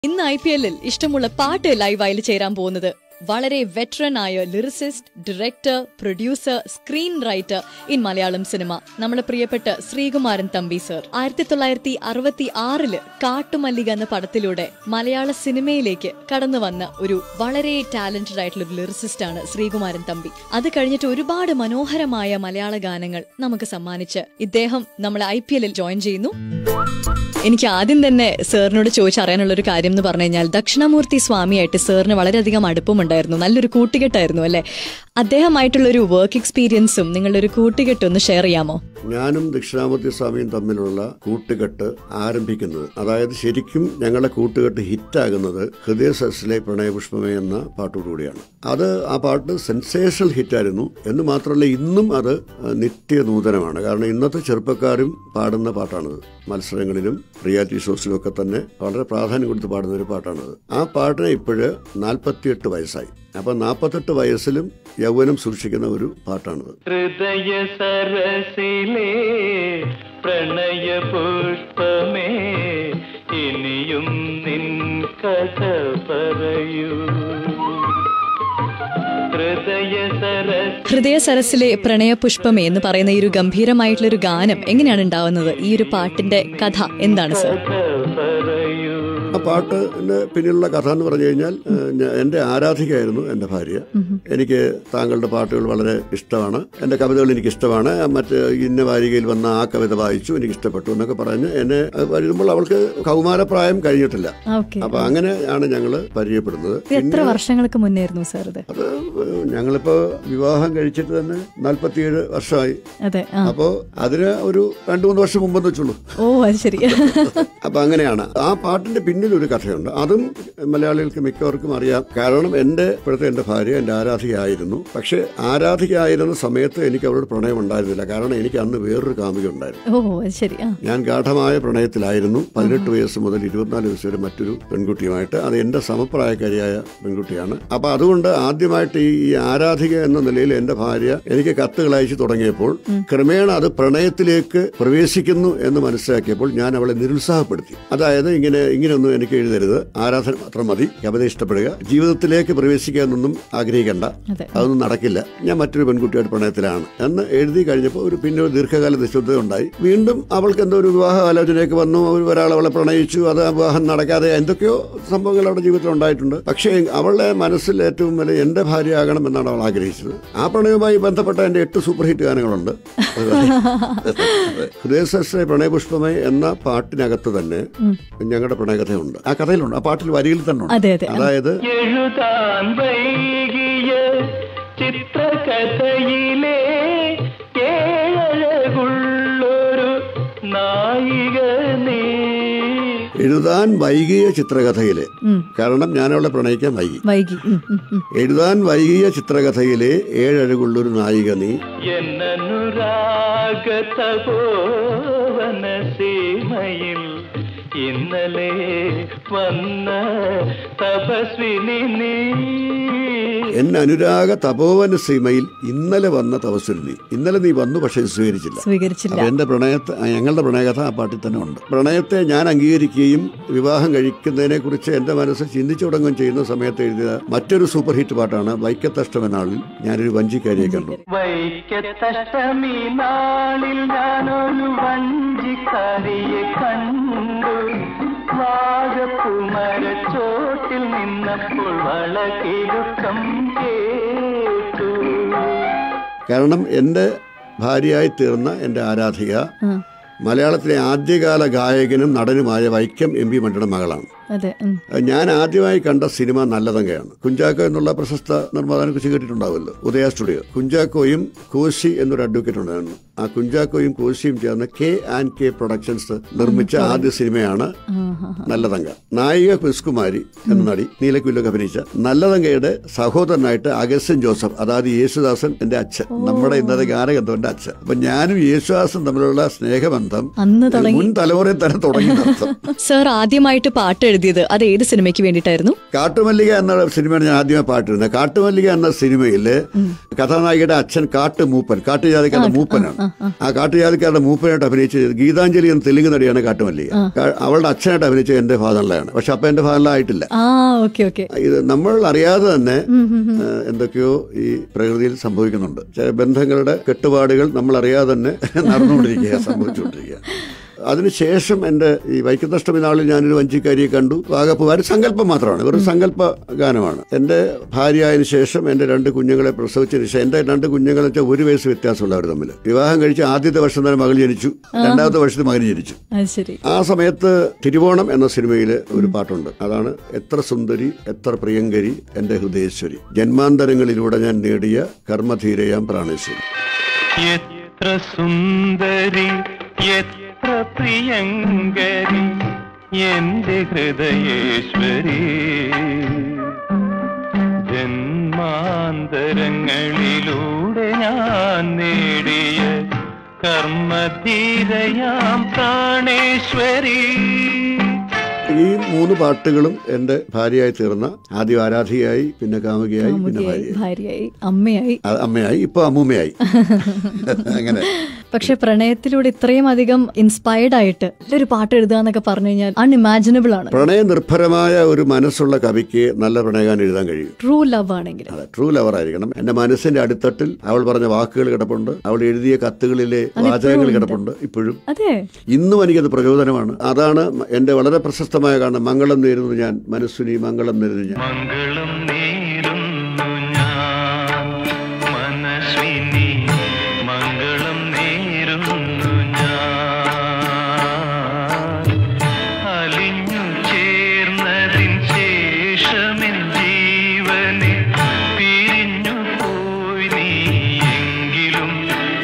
ഇന്ന് I P എല്ലിൽ ഇഷ്ടമുള്ള പാട്ട് ലൈവായിൽ ചേരാൻ പോകുന്നത് വളരെ വെറ്ററൻ ആയ lyricist director producer screen writer in Malayalam cinema നമ്മുടെ പ്രിയപ്പെട്ട ശ്രീകുമാരൻ തമ്പി സർ ആയിരത്തി തൊള്ളായിരത്തി അറുപത്തി ആറില് കാട്ടുമല്ലിക എന്ന പടത്തിലൂടെ മലയാള സിനിമയിലേക്ക് കടന്നു വന്ന ഒരു വളരെ ടാലന്റഡ് ആയിട്ടുള്ള ഒരു ലിറിസിസ്റ്റ് ആണ് ശ്രീകുമാരൻ തമ്പി അത് കഴിഞ്ഞിട്ട് ഒരുപാട് മനോഹരമായ മലയാള ഗാനങ്ങൾ നമുക്ക് സമ്മാനിച്ച് ഇദ്ദേഹം നമ്മളെ ഐ പി എല്ലിൽ ജോയിൻ ചെയ്യുന്നു എനിക്ക് ആദ്യം തന്നെ സാറിനോട് ചോദിച്ചറിയാനുള്ള ഒരു കാര്യം എന്ന് പറഞ്ഞു കഴിഞ്ഞാൽ ദക്ഷിണാമൂർത്തി സ്വാമിയായിട്ട് സാറിന് വളരെയധികം അടുപ്പമുണ്ടായിരുന്നു നല്ലൊരു കൂട്ടുകെട്ടായിരുന്നു അല്ലെ അദ്ദേഹമായിട്ടുള്ള ഒരു വർക്ക് എക്സ്പീരിയൻസും നിങ്ങളുടെ ഒരു കൂട്ടുകെട്ട് ഒന്ന് ഷെയർ ചെയ്യാമോ ഞാനും ദക്ഷിണാമൂർത്തി സ്വാമിയും തമ്മിലുള്ള കൂട്ടുകെട്ട് ആരംഭിക്കുന്നത് അതായത് ശരിക്കും ഞങ്ങളുടെ കൂട്ടുകെട്ട് ഹിറ്റാകുന്നത് ഹൃദയ സസിലെ പ്രണയപുഷ്പമേ എന്ന പാട്ടോടുകൂടിയാണ് അത് ആ പാട്ട് സെൻസേഷണൽ ഹിറ്റായിരുന്നു എന്ന് മാത്രമല്ല ഇന്നും അത് നിത്യനൂതനമാണ് കാരണം ഇന്നത്തെ ചെറുപ്പക്കാരും പാടുന്ന പാട്ടാണത് മത്സരങ്ങളിലും റിയാലിറ്റി ഷോസിലും ഒക്കെ തന്നെ വളരെ പ്രാധാന്യം കൊടുത്ത് പാടുന്ന ഒരു പാട്ടാണത് ആ പാട്ടിന് ഇപ്പോഴ് നാൽപ്പത്തിയെട്ട് വയസ്സായി അപ്പൊ നാൽപ്പത്തെട്ട് വയസ്സിലും യൗവനം സൂക്ഷിക്കുന്ന ഒരു പാട്ടാണത് ഹൃദയ സരസിലേ പ്രണയ പുഷ്പമേ ഇനിയും നിൻ കഥ പറയൂ ഹൃദയ സരസ് ഹൃദയ സരസിലെ പ്രണയപുഷ്പമേ എന്ന് പറയുന്ന ഈ ഒരു ഗംഭീരമായിട്ടുള്ള ഒരു ഗാനം എങ്ങനെയാണ് ഉണ്ടാവുന്നത് ഈ ഒരു പാട്ടിന്റെ കഥ എന്താണ് സർ കഥ പറയൂ ആ പാട്ടിന്റെ പിന്നിലുള്ള കഥ എന്ന് പറഞ്ഞു കഴിഞ്ഞാൽ ഏഹ്, ഞാൻ- എന്റെ ആരാധികയായിരുന്നു എന്റെ ഭാര്യ എനിക്ക് താങ്കളുടെ പാട്ടുകൾ വളരെ ഇഷ്ടമാണ് എന്റെ കവിതകൾ എനിക്ക് ഇഷ്ടമാണ് മറ്റ് ഇന്ന വാരികയിൽ വന്ന ആ കവിത വായിച്ചു എനിക്ക് ഇഷ്ടപ്പെട്ടു എന്നൊക്കെ പറഞ്ഞ് എന്നെ അത് വരുമ്പോൾ അവൾക്ക് കൗമാരപ്രായം കഴിഞ്ഞിട്ടില്ല ഓക്കെ അപ്പൊ അങ്ങനെയാണ് ഞങ്ങൾ പരിചയപ്പെടുന്നത് എത്ര വർഷങ്ങൾക്ക് മുന്നായിരുന്നു സർ ഇത് അത് ഞങ്ങളിപ്പോ വിവാഹം കഴിച്ചിട്ട് തന്നെ നാല്പത്തിയേഴ് വർഷമായി അതെ ആ അപ്പോ അതിന് ഒരു രണ്ടു മൂന്ന് വർഷം മുമ്പെന്ന് വെച്ചുള്ളൂ ഓ അത് ശരി അപ്പൊ അങ്ങനെയാണ് ആ പാട്ടിന്റെ പിന്നിൽ ഒരു കഥയുണ്ട് അതും മലയാളികൾക്ക് മിക്കവർക്കും അറിയാം കാരണം എന്റെ ഇപ്പോഴത്തെ എന്റെ ഭാര്യ എന്റെ ആരാധികയായിരുന്നു പക്ഷെ ആരാധികയായിരുന്ന സമയത്ത് എനിക്ക് അവരോട് പ്രണയം ഉണ്ടായിരുന്നില്ല കാരണം എനിക്ക് അന്ന് വേറൊരു കാമുക ഉണ്ടായിരുന്നു ഓ അത് ശരി ആ ഞാൻ ഗാഠമായ പ്രണയത്തിലായിരുന്നു പതിനെട്ട് വയസ്സ് മുതൽ ഇരുപത്തിനാല് വയസ്സ് വരെ മറ്റൊരു പെൺകുട്ടിയുമായിട്ട് അത് എന്റെ സമപ്രായക്കാരിയായ പെൺകുട്ടിയാണ് അപ്പൊ അതുകൊണ്ട് ആദ്യമായിട്ട് ഈ ഈ ആരാധിക എന്ന നിലയിൽ എന്റെ ഭാര്യ എനിക്ക് കത്തുകൾ അയച്ചു തുടങ്ങിയപ്പോൾ ക്രമേണ അത് പ്രണയത്തിലേക്ക് പ്രവേശിക്കുന്നു എന്ന് മനസ്സിലാക്കിയപ്പോൾ ഞാൻ അവളെ നിരുത്സാഹപ്പെടുത്തി അതായത് ഇങ്ങനെ ഇങ്ങനെയൊന്നും എനിക്ക് എഴുതരുത് ആരാധന മാത്രം മതി കവിത ഇഷ്ടപ്പെടുക ജീവിതത്തിലേക്ക് പ്രവേശിക്കാനൊന്നും ആഗ്രഹിക്കണ്ട അതെ അതൊന്നും നടക്കില്ല ഞാൻ മറ്റൊരു പെൺകുട്ടിയായിട്ട് പ്രണയത്തിലാണ് എന്ന് എഴുതി കഴിഞ്ഞപ്പോൾ ഒരു പിന്നെ ഒരു ദീർഘകാല നിശബ്ദത ഉണ്ടായി വീണ്ടും അവൾക്ക് എന്തോ ഒരു വിവാഹ ആലോചനയൊക്കെ വന്നു അവർ ഒരാൾ അവളെ പ്രണയിച്ചു അത് ആ വിവാഹം നടക്കാതെ എന്തൊക്കെയോ സംഭവങ്ങൾ അവളുടെ ജീവിതത്തിൽ ഉണ്ടായിട്ടുണ്ട് പക്ഷേ അവളുടെ മനസ്സിൽ ഏറ്റവും വലിയ എന്റെ ഭാര്യയാകണം എന്നാണ് അവൾ ആഗ്രഹിച്ചത് ആ പ്രണയവുമായി ബന്ധപ്പെട്ട എന്റെ എട്ട് സൂപ്പർ ഹിറ്റ് ഗാനങ്ങളുണ്ട് ഹൃദയശ്രേ പ്രണയപുഷ്പമേ എന്ന പാട്ടിനകത്ത് തന്നെ ഞങ്ങളുടെ പ്രണയകഥയുണ്ട് ആ കഥയിലുണ്ട് ആ പാട്ടിൽ വരിയിൽ തന്നെ ഉണ്ട് അതെ അതെ അതായത് എഴുതാൻ വൈകിയ ചിത്രകഥയിലെ ഏഴകുള്ളൊരു നായിക നീ എഴുതാൻ വൈകിയ ചിത്രകഥയിലെ കാരണം ഞാൻ അവളെ പ്രണയിക്കാൻ വൈകി വൈകി ഉം, ഉം, ഉം. എഴുതാൻ വൈകിയ ചിത്രകഥയിലെ ഏഴഴകുള്ളൊരു നായിക നീ എന്നനുരാഗതപോവന സീമയിൽ ഇന്നലെ വന്ന തപസ്വിനി നീ എൻ അനുരാഗ തപോവന സീമയിൽ ഇന്നലെ വന്ന തപസ്വരി ഇന്നലെ നീ വന്നു പക്ഷെ സ്വീകരിച്ചില്ല സ്വീകരിച്ചില്ല അപ്പൊ എന്റെ പ്രണയത്തെ ആ, ഞങ്ങളുടെ പ്രണയകഥ ആ പാട്ടിൽ തന്നെ ഉണ്ട് പ്രണയത്തെ ഞാൻ അംഗീകരിക്കുകയും വിവാഹം കഴിക്കുന്നതിനെ കുറിച്ച് എന്റെ മനസ്സിൽ ചിന്തിച്ചു തുടങ്ങുകയും ചെയ്യുന്ന സമയത്ത് എഴുതിയ മറ്റൊരു സൂപ്പർ ഹിറ്റ് പാട്ടാണ് വൈക്കത്തഷ്ടമെന്നാളിൽ ഞാനൊരു വഞ്ചിക്കാരിയെ കണ്ടു വൈക്കത്തഷ്ടമി നാളിൽ ഞാനൊരു വഞ്ചിക്കാരിയെ കണ്ടു വാഗപ്പുമരച്ചോട്ടിൽ നിന്നപ്പോൾ വളകിലുക്കം കേട്ടു കാരണം എൻ്റെ ഭാര്യയായി തീർന്ന എൻ്റെ ആരാധിക മലയാളത്തിലെ ആദ്യകാല ഗായകനും നടനുമായ വൈക്കം എം പി മണ്ടിയുടെ മകളാണ് അതെ ഉം. ഞാൻ ആദ്യമായി കണ്ട സിനിമ നല്ലതങ്കയാണ് കുഞ്ചാക്കോ എന്നുള്ള പ്രശസ്ത നിർമ്മാതാവിനെ കുറിച്ച് കേട്ടിട്ടുണ്ടാവുമല്ലോ ഉദയ സ്റ്റുഡിയോ കുഞ്ചാക്കോയും കോശി എന്നൊരു അഡ്വക്കേറ്റ് ഉണ്ടായിരുന്നു ആ കുഞ്ചാക്കോയും കോശിയും ചേർന്ന് കെ ആൻഡ് കെ പ്രൊഡക്ഷൻസ് നിർമ്മിച്ച ആദ്യ സിനിമയാണ് നല്ലതങ്ക നായിക ക്രിസ്കുമാരി എന്ന നടി നീലക്കുല്ലൊക്കെ അഭിനയിച്ച നല്ലതങ്കയുടെ സഹോദരനായിട്ട് അഗസ്റ്റിൻ ജോസഫ് അതായത് യേശുദാസൻ എന്റെ അച്ഛൻ നമ്മുടെ ഇന്നത്തെ ഗാനഗന്ധവന്റെ അച്ഛൻ അപ്പൊ ഞാനും യേശുദാസും തമ്മിലുള്ള സ്നേഹബന്ധം അന്ന് തുടങ്ങി മുൻ തലമുറയിൽ തന്നെ തുടങ്ങി നടത്തും സർ ആദ്യമായിട്ട് പാട്ട് എഴുതി എഴുതിയത് അത് ഏത് സിനിമയ്ക്ക് വേണ്ടിയിട്ടായിരുന്നു കാട്ടുമല്ലിക എന്ന സിനിമയാണ് ഞാൻ ആദ്യമേ പാട്ടിരുന്നത് കാട്ടുമല്ലിക എന്ന സിനിമയില് കഥാനായികയുടെ അച്ഛൻ കാട്ടുമൂപ്പൻ കാട്ടുജാതിക്കാരുടെ മൂപ്പനാണ് ആ കാട്ടുജാതിക്കാരുടെ മൂപ്പനായിട്ട് അഭിനയിച്ചത് ഗീതാഞ്ജലി എന്ന തെലുങ്ക് നടിയാണ് കാട്ടുമല്ലിക കാ- അവളുടെ അച്ഛനായിട്ട് അഭിനയിച്ചത് എന്റെ ഫാദറിലാണ് പക്ഷെ അപ്പൊ എന്റെ ഫാദറില ആയിട്ടില്ല ആ ഓക്കെ ഓക്കെ ഇത് നമ്മൾ അറിയാതെ തന്നെ ഏഹ്, എന്തൊക്കെയോ ഈ പ്രകൃതിയിൽ സംഭവിക്കുന്നുണ്ട് ചില ബന്ധങ്ങളുടെ കെട്ടുപാടുകൾ നമ്മൾ അറിയാതെ തന്നെ നടന്നുകൊണ്ടിരിക്കുക സംഭവിച്ചുകൊണ്ടിരിക്കുക അതിനുശേഷം എൻ്റെ ഈ വൈക്കത്തഷ്ടമി നാളിൽ ഞാനൊരു വഞ്ചിക്കാരിയെ കണ്ടു വാഗപ്പുകാർ സങ്കല്പം മാത്രമാണ് വെറും സങ്കല്പ ഗാനമാണ് എൻ്റെ ഭാര്യയായതിനു ശേഷം എൻ്റെ രണ്ട് കുഞ്ഞുങ്ങളെ പ്രസവിച്ചതിന് ശേഷം എൻ്റെ രണ്ട് കുഞ്ഞുങ്ങളെ വെച്ചാൽ ഒരു വയസ്സ് വ്യത്യാസമുള്ളവർ തമ്മിൽ വിവാഹം കഴിച്ച് ആദ്യത്തെ വർഷം തന്നെ മകൾ ജനിച്ചു രണ്ടാമത്തെ വർഷത്തിൽ മകൻ ജനിച്ചു അത് ശരി ആ സമയത്ത് തിരുവോണം എന്ന സിനിമയിൽ ഒരു പാട്ടുണ്ട് അതാണ് എത്ര സുന്ദരി എത്ര പ്രിയങ്കരി എന്റെ ഹൃദയേശ്വരി ജന്മാന്തരങ്ങളിലൂടെ ഞാൻ നേടിയ കർമ്മധീരയാം പ്രാണേശ്വരി എത്ര സുന്ദരി എത്ര പ്രിയങ്കരി എന്റെ ഹൃദയേശ്വരി ജന്മാന്തരങ്ങളിലൂടെ ഞാൻ നേടിയ കർമ്മധീരയാം പ്രാണേശ്വരി ഈ മൂന്ന് പാട്ടുകളും എന്റെ ഭാര്യയായി തീർന്ന ആദ്യം ആരാധികയായി പിന്നെ കാമുകിയായി പിന്നെ കാമുകിയായി ഭാര്യയായി ഭാര്യയായി അമ്മയായി ആ, അമ്മയായി ഇപ്പൊ അമ്മൂമ്മയായി അങ്ങനെ പക്ഷെ പ്രണയത്തിലൂടെ ഇത്രയും അധികം ഇൻസ്പയർഡ് ആയിട്ട് ഒരു പാട്ട് എഴുതുക എന്നൊക്കെ പറഞ്ഞു കഴിഞ്ഞാൽ അൺഇമാജിനബിൾ ആണ് പ്രണയ നിർഭരമായ ഒരു മനസ്സുള്ള കവിക്ക് നല്ല പ്രണയഗാനം എഴുതാൻ കഴിയും ട്രൂ ലവ് ആണെങ്കിൽ അതെ ട്രൂ ലവർ ആയിരിക്കണം എന്റെ മനസ്സിന്റെ അടിത്തട്ടിൽ അവൾ പറഞ്ഞ വാക്കുകൾ കിടപ്പുണ്ട് അവൾ എഴുതിയ കത്തുകളിലെ വാചകങ്ങൾ കിടപ്പുണ്ട് ഇപ്പോഴും അതെ ഇന്നും എനിക്കത് പ്രചോദനമാണ് അതാണ് എന്റെ വളരെ പ്രശസ്തമായ കാരണം മംഗളം നേരുന്നു ഞാൻ മനസ്സുനി മംഗളം നേരുന്നു ഞാൻ മംഗളം നേരുന്നു ഞാൻ മനസ്വിനി മംഗളം നേരുന്നു ഞാൻ അലിഞ്ഞു ചേർന്നതിൻ ശേഷമെൻ ജീവനെ പിരിഞ്ഞു പോയി നീ എങ്കിലും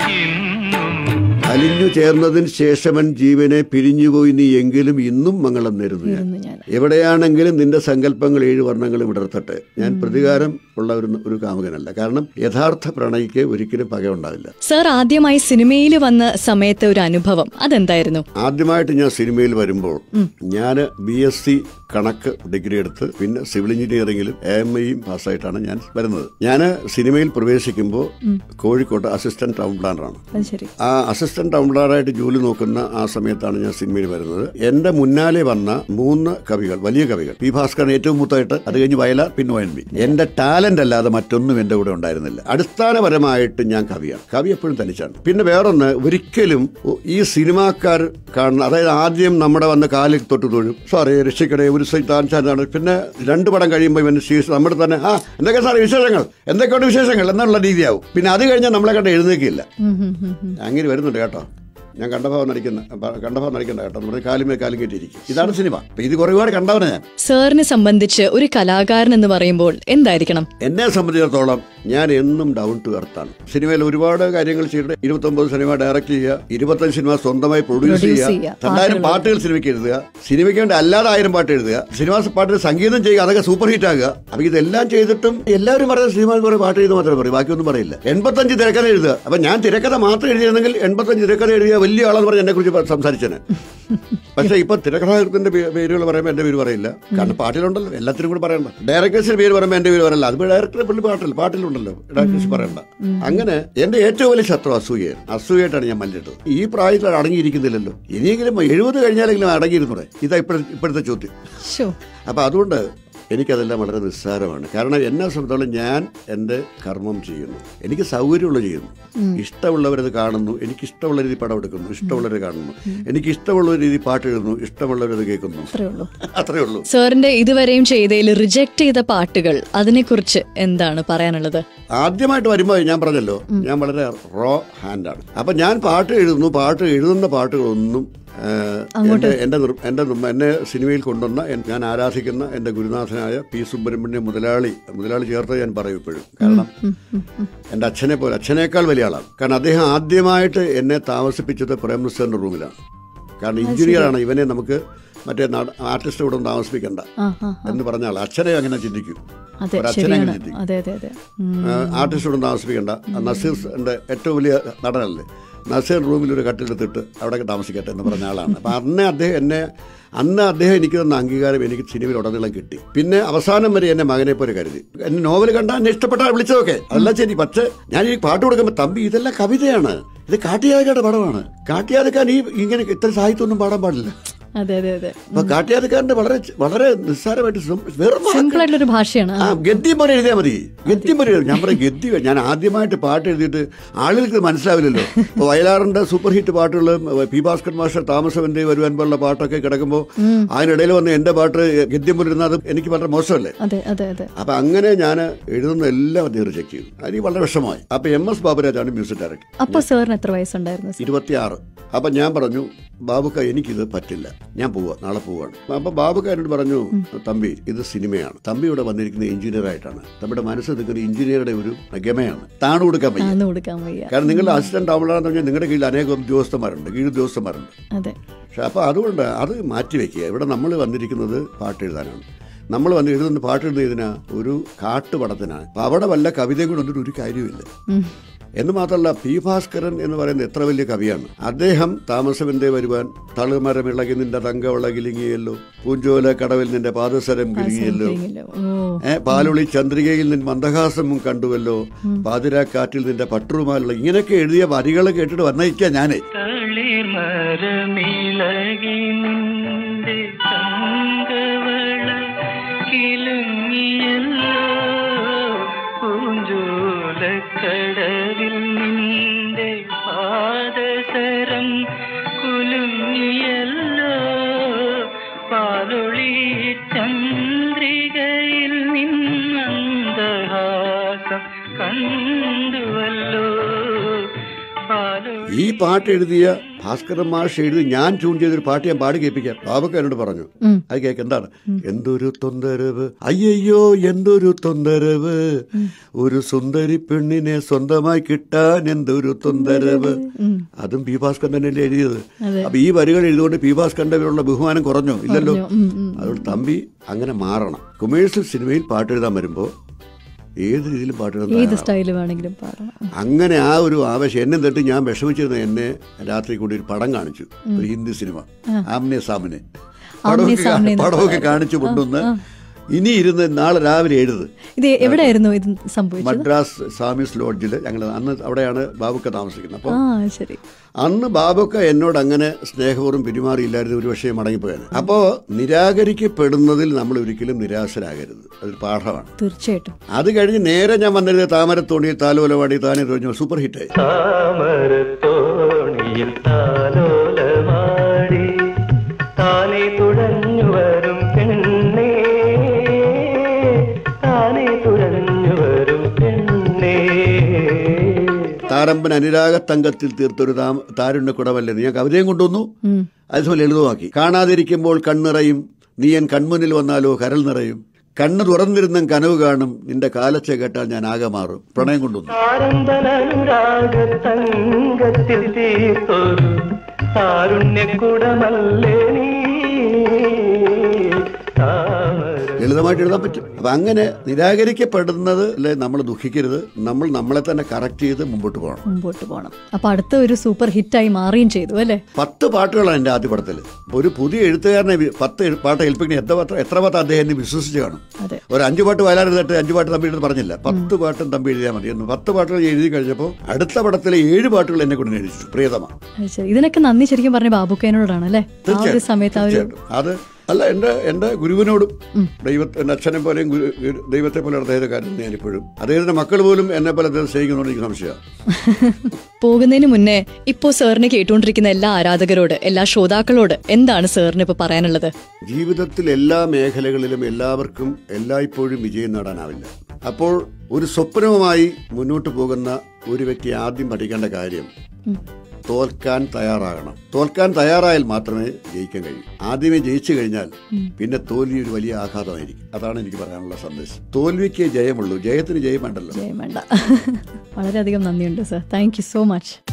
ഇന്നും അലിഞ്ഞു ചേർന്നതിന് ശേഷമൻ ജീവനെ പിരിഞ്ഞുപോയി നീ എങ്കിലും ഇന്നും മംഗളം നേരുന്നു ഞാൻ ഇരുന്നു ഞാൻ എവിടെയാണെങ്കിലും നിന്റെ സങ്കല്പങ്ങൾ ഏഴ് വർണ്ണങ്ങളും വിടർത്തട്ടെ ഞാൻ പ്രതികാരം ഉള്ള ഒരു ഒരു കാമുകനല്ല കാരണം യഥാർത്ഥ പ്രണയിക്ക് ഒരിക്കലും പക ഉണ്ടാവില്ല സർ ആദ്യമായി സിനിമയിൽ വന്ന സമയത്തെ ഒരു അനുഭവം അതെന്തായിരുന്നു ആദ്യമായിട്ട് ഞാൻ സിനിമയിൽ വരുമ്പോൾ ഞാൻ ബി എസ് സി കണക്ക് ഡിഗ്രി എടുത്ത് പിന്നെ സിവിൽ എഞ്ചിനീയറിംഗിലും എ എം ഐയും പാസ്സായിട്ടാണ് ഞാൻ വരുന്നത് ഞാൻ സിനിമയിൽ പ്രവേശിക്കുമ്പോൾ കോഴിക്കോട്ട് അസിസ്റ്റന്റ് ടൗൺ പ്ലാനറാണ് അത് ശരി ആ അസിസ്റ്റന്റ് ടൗൺ പ്ലാനറായിട്ട് ജോലി നോക്കുന്ന ആ സമയത്താണ് ഞാൻ സിനിമയിൽ വരുന്നത് എന്റെ മുന്നാലെ വന്ന മൂന്ന് കവികൾ വലിയ കവികൾ പി ഭാസ്കരൻ ഏറ്റവും മൂത്തായിട്ട് അത് കഴിഞ്ഞ് വയലാർ പിന്നെ ഒ എൻ ബി എന്റെ ടാലന്റ് അല്ലാതെ മറ്റൊന്നും എന്റെ കൂടെ ഉണ്ടായിരുന്നില്ല അടിസ്ഥാനപരമായിട്ട് ഞാൻ കവിയാണ് കവി എപ്പോഴും തനിച്ചാണ് പിന്നെ വേറൊന്ന് ഒരിക്കലും ഈ സിനിമാക്കാർ കാണുന്ന അതായത് ആദ്യം നമ്മുടെ വന്ന് കാലിൽ തൊട്ട് തൊഴും സോറി രക്ഷിക്കടേ ഒരു സൈറ്റ് താൻചാനാണ് പിന്നെ രണ്ട് പടം കഴിയുമ്പോൾ ഇവന് ശീർഷ നമ്മുടെ തന്നെ ആ എന്തൊക്കെ സാറേ വിശേഷങ്ങൾ എന്തൊക്കെയുണ്ട് വിശേഷങ്ങൾ എന്നുള്ള രീതിയാവും പിന്നെ അത് കഴിഞ്ഞാൽ നമ്മളെ കണ്ട് എഴുന്നേക്കില്ല ഉം, ഉം, ഉം, ഉം. അങ്ങനെ വരുന്നുണ്ട് കേട്ടോ ഞാൻ കണ്ടഭാവം നടിക്കുന്ന പ- കണ്ടഭാവം നടിക്കണ്ട കേട്ടോ നമ്മുടെ കാലുമേ കാലും കെട്ടിയിരിക്കും ഇതാണ് സിനിമ അപ്പൊ ഇത് ഒരുപാട് കണ്ടവനെ ഞാൻ സാറിനെ സംബന്ധിച്ച് ഒരു കലാകാരൻ എന്ന് പറയുമ്പോൾ എന്തായിരിക്കണം എന്നെ സംബന്ധിച്ചിടത്തോളം ഞാൻ എന്നും ഡൗൺ ടു എർത്താണ് സിനിമയിൽ ഒരുപാട് കാര്യങ്ങൾ ചെയ്തിട്ട് ഇരുപത്തൊമ്പത് സിനിമ ഡയറക്റ്റ് ചെയ്യുക ഇരുപത്തഞ്ച് സിനിമ സ്വന്തമായി പ്രൊഡ്യൂസ് Produce ചെയ്യുക ചെയ്യുക, രണ്ടായിരം പാട്ടുകൾ സിനിമയ്ക്ക് എഴുതുക സിനിമയ്ക്ക് വേണ്ടി അല്ലാതെ ആയിരം പാട്ട് എഴുതുക സിനിമാ പാട്ടിന് സംഗീതം ചെയ്യുക അതൊക്കെ സൂപ്പർ ഹിറ്റ് ആകുക അപ്പൊ ഇതെല്ലാം ചെയ്തിട്ടും എല്ലാവരും പറയുന്ന സിനിമ എന്ന് പറയും പാട്ട് എഴുതി മാത്രമേ പറയും ബാക്കിയൊന്നും പറയില്ല എൺപത്തഞ്ച് തിരക്കഥ എഴുതുക അപ്പൊ ഞാൻ തിരക്കഥ മാത്രം എഴുതിയിരുന്നെങ്കിൽ എൺപത്തഞ്ച് തിരക്കഥ എഴുതിയ വലിയ ആളെന്ന് പറഞ്ഞ് എന്നെ കുറിച്ച് സംസാരിച്ചേനെ പക്ഷെ ഇപ്പൊ തിരക്കഥാകൃത്തിന്റെ പേ- പേരുകൾ പറയുമ്പോൾ എന്റെ പേര് പറയില്ല കാരണം പാട്ടിലുണ്ടല്ലോ എല്ലാത്തിനും കൂടെ പറയണ്ട ഡയറക്ടേഴ്സിന്റെ പേര് പറയുമ്പോൾ എന്റെ പേര് പറയല്ല അത് ഡയറക്ടറെ പുള്ളി പാട്ടില്ല പാട്ടിലുണ്ടല്ലോ ഡയറക്ടേഴ്സ് പറയണ്ട അങ്ങനെ എന്റെ ഏറ്റവും വലിയ ശത്രു അസൂയയാണ് അസൂയായിട്ടാണ് ഞാൻ മല്ലിട്ടത് ഈ പ്രായത്തിൽ അടങ്ങിയിരിക്കുന്നില്ലല്ലോ ഇനിയെങ്കിലും എഴുപത് കഴിഞ്ഞാലെങ്കിലും അടങ്ങിയിരുന്നൂടെ ഇതാ ഇപ്പോഴത്തെ ഇപ്പോഴത്തെ ചോദ്യം ഷോ അപ്പൊ അതുകൊണ്ട് എനിക്കതെല്ലാം വളരെ നിസ്സാരമാണ് കാരണം എന്നെ സംബന്ധിച്ചോളം ഞാൻ എൻ്റെ കർമ്മം ചെയ്യുന്നു എനിക്ക് സൗകര്യമുള്ള ചെയ്യുന്നു ഇഷ്ടമുള്ളവരത് കാണുന്നു എനിക്ക് ഇഷ്ടമുള്ള രീതി പടം എടുക്കുന്നു ഇഷ്ടമുള്ളവർ കാണുന്നു എനിക്ക് ഇഷ്ടമുള്ള രീതി പാട്ട് എഴുതുന്നു ഇഷ്ടമുള്ളവരത് കേൾക്കുന്നു അത്രേ ഉള്ളൂ അത്രേ ഉള്ളൂ സാറിന്റെ ഇതുവരെയും ചെയ്തതിൽ റിജക്ട് ചെയ്ത പാട്ടുകൾ അതിനെക്കുറിച്ച് എന്താണ് പറയാനുള്ളത് ആദ്യമായിട്ട് വരുമ്പോൾ ഞാൻ പറഞ്ഞല്ലോ ഞാൻ വളരെ റോ ഹാൻഡാണ് അപ്പൊ ഞാൻ പാട്ട് എഴുതുന്നു പാട്ട് എഴുതുന്ന പാട്ടുകളൊന്നും ആ, എന്റെ എന്റെ നിർ- എന്റെ നിർ- എന്നെ സിനിമയിൽ കൊണ്ടുവന്ന എൻ- ഞാൻ ആരാധിക്കുന്ന എന്റെ ഗുരുനാഥനായ പി സുബ്രഹ്മണ്യ മുതലാളി മുതലാളി ചേർത്ത് ഞാൻ പറയും ഇപ്പോഴും കാരണം എന്റെ അച്ഛനെ പോലെ അച്ഛനേക്കാൾ വലിയ ആളാണ് കാരണം അദ്ദേഹം ആദ്യമായിട്ട് എന്നെ താമസിപ്പിച്ചത് പ്രേം നസീറിന്റെ റൂമിലാണ് കാരണം എഞ്ചിനീയറാണ് ഇവനെ നമുക്ക് മറ്റേ ആർട്ടിസ്റ്റ് ഇവിടെ ഒന്നും താമസിപ്പിക്കണ്ട ആ ആ എന്ന് പറഞ്ഞാൽ അച്ഛനെ അങ്ങനെ ചിന്തിക്കും അതെ ഒരു അച്ഛനെ ശരിയാണ് അങ്ങനെ ചിന്തിക്കും അതെ അതെ അതെ ഉം. ആർട്ടിസ്റ്റ് ഇവിടെ താമസിപ്പിക്കണ്ട നസീറിന്റെ ഏറ്റവും വലിയ നടനല്ലേ നസീർ റൂമിൽ ഒരു കട്ടിലെടുത്തിട്ട് അവിടെ താമസിക്കട്ടെ എന്ന് പറഞ്ഞ ആളാണ് അപ്പം അന്ന് അദ്ദേഹം എന്നെ അന്ന് അദ്ദേഹം എനിക്ക് തന്ന അംഗീകാരം എനിക്ക് സിനിമയിൽ ഉടനീളം കിട്ടി പിന്നെ അവസാനം വരെ എന്നെ മകനെ പോലെ കരുതി എന്നെ നോവൽ കണ്ടാൽ എന്നെ ഇഷ്ടപ്പെട്ടാൽ വിളിച്ചതൊക്കെ അതല്ല ശരി പക്ഷേ ഞാൻ ഈ പാട്ട് കൊടുക്കുമ്പോൾ തമ്പി ഇതെല്ലാം കവിതയാണ് ഇത് കാട്ടിയാതിക്കാരുടെ പടമാണ് കാട്ടിയാതിക്കാൻ ഈ ഇങ്ങനെ ഇത്ര സാഹിത്യമൊന്നും പാടാൻ പാടില്ല അതെ അതെ അതെ അപ്പൊ കാട്ടിയാതിക്കാരന്റെ വളരെ വളരെ നിസ്സാരമായിട്ട് സം- വെറും വാക്ക് സിമ്പിൾ ആയിട്ടുള്ള ഒരു ഭാഷയാണ് ആ ഗദ്യം പോലെ എഴുതിയാൽ മതി ഗദ്യം പോലെ എഴുതി. ഞാൻ പറയും ഗദ്യം ഞാൻ ആദ്യമായിട്ട് പാട്ട് എഴുതിയിട്ട് ആളുകൾക്ക് ഇത് മനസ്സിലാവില്ലല്ലോ ഇപ്പൊ വയലാറിന്റെ സൂപ്പർ ഹിറ്റ് പാട്ടുകൾ പി ഭാസ്കർ മാസ്റ്റർ താമസവന്റെ വരുവാൻ പോലുള്ള പാട്ടൊക്കെ കിടക്കുമ്പോൾ അതിനിടയിൽ വന്ന് എന്റെ പാട്ട് ഗദ്യം പോലെ ഇരുന്നാൽ അത് എനിക്ക് വളരെ മോശമല്ലേ അതെ അതെ അതെ അപ്പൊ അങ്ങനെ ഞാൻ എഴുതുന്ന എല്ലാം അദ്ദേഹം റിജക്ട് ചെയ്തു അതിന് വളരെ വിഷമമായി അപ്പൊ എം എസ് ബാബുരാജാണ് മ്യൂസിക് ഡയറക്ടർ അപ്പൊ സാറിന് എത്ര വയസ്സുണ്ടായിരുന്നു സർ? ഇരുപത്തിയാറ് അപ്പൊ ഞാൻ പറഞ്ഞു ബാബുക്ക എനിക്കിത് പറ്റില്ല ഞാൻ പോവാ നാളെ പോവാണ് അപ്പൊ ബാബുക്ക എന്നോട് പറഞ്ഞു തമ്പി ഇത് സിനിമയാണ് തമ്പി ഇവിടെ വന്നിരിക്കുന്നത് എഞ്ചിനീയർ ആയിട്ടാണ് തമ്മിയുടെ മനസ്സ് നിൽക്കുന്ന എഞ്ചിനീയറുടെ ഒരു ഗമയാണ് താണു കൊടുക്കാൻ വയ്യ താന്ന് കൊടുക്കാൻ വയ്യ കാരണം നിങ്ങളുടെ അസിസ്റ്റന്റ് ആവണമെന്ന് പറഞ്ഞാൽ നിങ്ങളുടെ കീഴിൽ അനേകം ഉദ്യോഗസ്ഥന്മാരുണ്ട് കീഴ് ഉദ്യോഗസ്ഥന്മാരുണ്ട് അതെ പക്ഷെ അപ്പോൾ അതുകൊണ്ട് അത് മാറ്റി വെക്കുക ഇവിടെ നമ്മൾ വന്നിരിക്കുന്നത് പാട്ട് എഴുതാനാണ് നമ്മൾ വന്ന് എഴുതുന്ന പാട്ട് എഴുതുന്ന ഇതിനാ ഒരു കാട്ടുപടത്തിനാണ് അപ്പം അവിടെ വല്ല കവിതയും കൂടെ വന്നിട്ട് ഒരു കാര്യമില്ല ഉം. എന്ന് മാത്രമല്ല പി ഭാസ്കരൻ എന്ന് പറയുന്ന എത്ര വലിയ കവിയാണ് അദ്ദേഹം താമസവിന്റെ വരുവാൻ തളുമരം ഇളകി നിന്റെ തങ്കവള കിലുങ്ങിയല്ലോ പൂഞ്ചോല കടവിൽ നിന്റെ പാദസരം കിലുങ്ങിയല്ലോ ഇല്ലെങ്കിലോ? ഓ ഏ പാലൊളി ചന്ദ്രികയിൽ നിൻ മന്ദഹാസമും കണ്ടുവല്ലോ പാതിരാക്കാറ്റിൽ നിന്റെ പട്ടുറുമാലുള്ള ഇങ്ങനെയൊക്കെ എഴുതിയ വരികൾ കേട്ടിട്ട് വന്നയിക്കാ ഞാനേ തളിർമരമിളകി നിന്റെ തങ്കവള കിലുങ്ങിയല്ലോ പൂഞ്ചോലക്കടവിൽ നിന്റെ പാദസരം കുലുങ്ങിയല്ലോ പാലൊളി ചന്ദ്രികയിൽ നിന്നന്തഹാസം കണ്ടുവല്ലോ പാലൊളി ഈ പാട്ട് എഴുതിയ ഭാസ്കരൻ മാഷ് എഴുതി ഞാൻ ട്യൂൺ ചെയ്തൊരു പാട്ട് ഞാൻ പാടി കേൾപ്പിക്കാം ബാബക്ക് എന്നോട് പറഞ്ഞു ഉം. അത് കേക്ക് എന്താണ് എന്തൊരു തൊന്തരവ് അയ്യയ്യോ എന്തൊരു തൊന്തരവ് ഒരു സുന്ദരി പെണ്ണിനെ സ്വന്തമായി കിട്ടാൻ എന്തൊരു തൊന്തരവ് അതും പി ഭാസ്കരൻ തന്നെയല്ലേ എഴുതിയത് അതെ. അപ്പൊ ഈ വരികൾ എഴുതുകൊണ്ട് പി ഭാസ്കരന്റെ പേരുള്ള ബഹുമാനം കുറഞ്ഞോ ഇല്ലല്ലോ ഉം, ഉം. അതുകൊണ്ട് തമ്പി അങ്ങനെ മാറണം കൊമേഴ്സ്യൽ സിനിമയിൽ പാട്ട് എഴുതാൻ വരുമ്പോൾ ഏത് രീതിയിലും പാട്ട് എഴുതാൻ ഏത് തയ്യാറാവണം. സ്റ്റൈല് വേണമെങ്കിലും പാടാം അങ്ങനെ ആ ഒരു ആവേശം എന്നെ തൊട്ട് ഞാൻ വിഷമിച്ചിരുന്ന എന്നെ രാത്രി കൂടി ഒരു പടം കാണിച്ചു ഒരു ഹിന്ദി സിനിമ ആമ്നെ സാമിനെ പടമൊക്കെ കാ- സാമിനെ എന്ന് പടമൊക്കെ കാണിച്ചു കൊണ്ടുവന്ന് ഇനി ഇരുന്ന് നാളെ രാവിലെ എഴുത് ഇത് എവിടെയായിരുന്നു ഇത് സംഭവിച്ചത് മദ്രാസ് സാമീസ് ലോഡ്ജിൽ ഞങ്ങൾ അന്ന് അവിടെയാണ് ബാബുക്ക താമസിക്കുന്നത് അപ്പോൾ ആ ശരി അന്ന് ബാബുക്ക എന്നോട് അങ്ങനെ സ്നേഹപൂർവ്വം പെരുമാറിയില്ലായിരുന്നു ഒരു പക്ഷേ മടങ്ങിപ്പോയാണ് അപ്പോൾ നിരാകരിക്കപ്പെടുന്നതിൽ നമ്മൾ ഒരിക്കലും നിരാശരാകരുത് അതൊരു പാഠമാണ് തീർച്ചയായിട്ടും അത് കഴിഞ്ഞ് നേരെ ഞാൻ വന്നിരുന്നത് താമരത്തോണിയിൽ താലോലവാടി താനെ തൊഴിഞ്ഞു സൂപ്പർ ഹിറ്റായി താമരത്തോണിയിൽ താലോലമാടി താനെ തുഴഞ്ഞു വരും പെണ്ണേ താനെ തുഴഞ്ഞു വരും പെണ്ണേ താരമ്പൻ അനുരാഗത്തങ്കത്തിൽ തീർത്തൊരു താ- താരുണ്യ കുടമല്ലേ ഞാൻ കവിതയും കൊണ്ടുവന്നു ഉം. അതുപോലെ ലളിതമാക്കി കാണാതിരിക്കുമ്പോൾ കണ്ണിറയും നീ എൻ കൺമുന്നിൽ വന്നാലോ കരൽ നിറയും കണ്ണ് തുറന്നിരുന്നും കനവ് കാണും നിന്റെ കാലച്ച കേട്ടാൽ ഞാൻ ആകെ മാറും പ്രണയം കൊണ്ടുവന്നു ആരംഭനുരാഗ തങ്കത്തിൽ തീർത്തൊരു താരുണ്യക്കുടമല്ലേ നീ താമര ലളിതമായിട്ട് എഴുതാൻ പറ്റും അപ്പൊ അങ്ങനെ നിരാകരിക്കപ്പെടുന്നത് അല്ലെ നമ്മൾ ദുഃഖിക്കരുത് നമ്മൾ നമ്മളെ തന്നെ കറക്റ്റ് ചെയ്ത് മുമ്പോട്ട് പോകണം മുമ്പോട്ട് പോകണം അപ്പൊ അടുത്ത ഒരു സൂപ്പർ ഹിറ്റായി മാറുകയും ചെയ്തു അല്ലേ പത്ത് പാട്ടുകളാണ് എൻ്റെ ആദ്യ പടത്തിൽ ഒരു പുതിയ എഴുത്തുകാരനെ വി- പത്ത് എഴു- പാട്ട് ഏൽപ്പിക്കണേ എത്ര പത്ത് എത്ര പത്ത് അദ്ദേഹം എന്നെ വിശ്വസിച്ച് കാണും അതെ ഒരു അഞ്ച് പാട്ട് വയലാരെഴുതട്ടെ അഞ്ച് പാട്ട് തമ്പി എഴുതി പറഞ്ഞില്ല പത്ത് പാട്ടും തമ്പി എഴുതിയാൽ മതി എന്ന് പത്ത് പാട്ടുകൾ എഴുതി കഴിഞ്ഞപ്പോൾ അടുത്ത പടത്തിലെ ഏഴ് പാട്ടുകൾ എന്നെ കൊണ്ട് എഴുതിച്ചു പ്രിയതമ അത് ശരി ഇതിനൊക്കെ നന്ദി ശരിക്കും പറഞ്ഞ ബാബുക്കേനോടാണ് അല്ലേ ആ ഒരു സമയത്ത് ആ ഒരു തീർച്ചയായിട്ടും അത് അല്ല എൻ്റെ എൻ്റെ ഗുരുവിനോടും ദൈവ എൻ്റെ അച്ഛനെ പോലെയും ഗുരു- ഗുരു- ദൈവത്തെ പോലെ അദ്ദേഹത്തെ കാര്യം ഞാൻ ഇപ്പോഴും അദ്ദേഹത്തിന്റെ മക്കൾ പോലും എന്നെ പോലെ അദ്ദേഹം സ്നേഹിക്കുന്നതുകൊണ്ട് എനിക്ക് സംശയമാണ് പോകുന്നതിന് മുന്നേ ഇപ്പോ സാറിനെ കേട്ടുകൊണ്ടിരിക്കുന്ന എല്ലാ ആരാധകരോട് എല്ലാ ശ്രോതാക്കളോട് എന്താണ് സാറിന് ഇപ്പൊ പറയാനുള്ളത് ജീവിതത്തിൽ എല്ലാ മേഖലകളിലും എല്ലാവർക്കും എല്ലായ്പ്പോഴും വിജയം നേടാനാവില്ല അപ്പോൾ ഒരു സ്വപ്നവുമായി മുന്നോട്ട് പോകുന്ന ഒരു വ്യക്തി ആദ്യം പഠിക്കേണ്ട കാര്യം തോൽക്കാൻ തയ്യാറാകണം തോൽക്കാൻ തയ്യാറായാൽ മാത്രമേ ജയിക്കാൻ കഴിയൂ ആദ്യമേ ജയിച്ചു കഴിഞ്ഞാൽ പിന്നെ തോൽവി ഒരു വലിയ ആഘാതമായിരിക്കും അതാണ് എനിക്ക് പറയാനുള്ള സന്ദേശം തോൽവിക്ക് ജയമുള്ളൂ ജയത്തിന് ജയം വേണ്ടല്ലോ ജയം വേണ്ട വളരെയധികം നന്ദിയുണ്ട് sir thank you so much